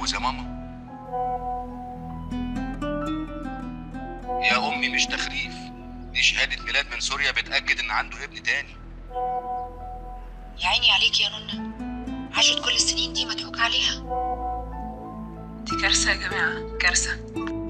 اتجوز يا ماما يا امي مش تخريف دي شهاده ميلاد من سوريا بتاكد ان عنده ابن تاني يا عيني عليك يا نونا عاشت كل السنين دي مضحوك عليها دي كارثة يا جماعة كارثة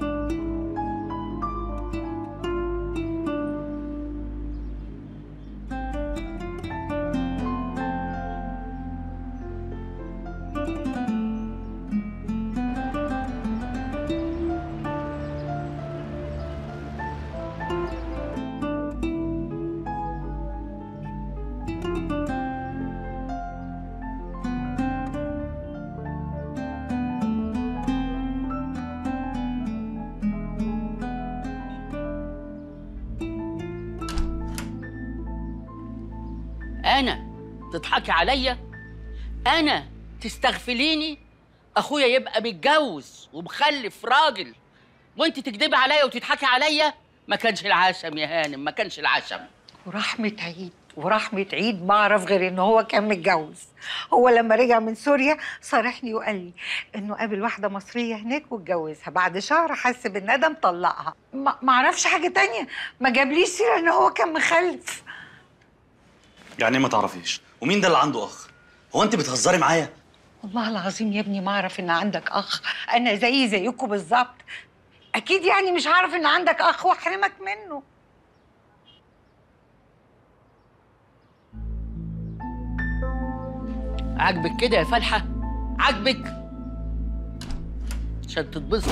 انا تضحكي عليا انا تستغفليني اخويا يبقى متجوز ومخلف راجل وانت تكدبي عليا وتضحكي عليا ما كانش العشم يا هانم ما كانش العشم ورحمة عيد ورحمة عيد ما أعرف غير إن هو كان متجوز هو لما رجع من سوريا صارحني وقال لي إنه قابل واحدة مصرية هناك واتجوزها بعد شهر حس بالندم طلقها ما ما أعرفش حاجة تانية ما جابليش سيرة إن هو كان مخلف يعني إيه ما تعرفيش ومين ده اللي عنده اخ هو انت بتهزري معايا والله العظيم يا ابني ما أعرف إن عندك أخ أنا زي زيكم بالظبط أكيد يعني مش هعرف إن عندك أخ وأحرمك منه عاجبك كده يا فالحه عاجبك عشان تتبسط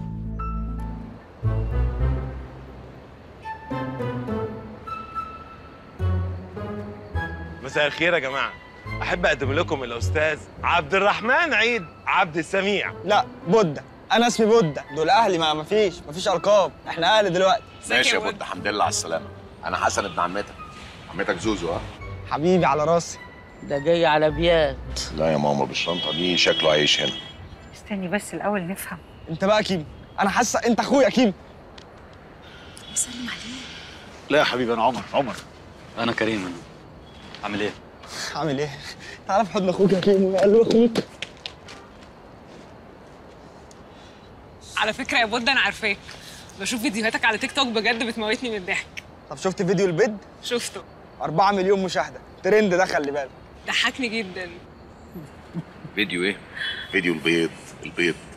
مساء الخير يا جماعه احب اقدم لكم الاستاذ عبد الرحمن عيد عبد السميع لا بودة انا اسمي بودة دول اهلي ما مفيش مفيش القاب احنا اهل دلوقتي ماشي يا بود الحمد لله على السلامه انا حسن ابن عمتك عمتك زوزو ها حبيبي على راسي ده جاي على بيات لا يا ماما بالشنطه دي شكله عايش هنا استني بس الأول نفهم انت بقى كيم انا حاسه انت اخويا كيم سلم عليه لا يا حبيبي انا عمر عمر انا كريم انا عامل ايه عامل ايه تعالى في حضن اخوك يا كيم وقال له اخوك على فكرة يا بود أنا عارفاك بشوف فيديوهاتك على تيك توك بجد بتموتني من الضحك طب شفت فيديو البيض شفته 4 مليون مشاهده ترند ده خلي بالك ضحكني جدا فيديو ايه فيديو البيض البيض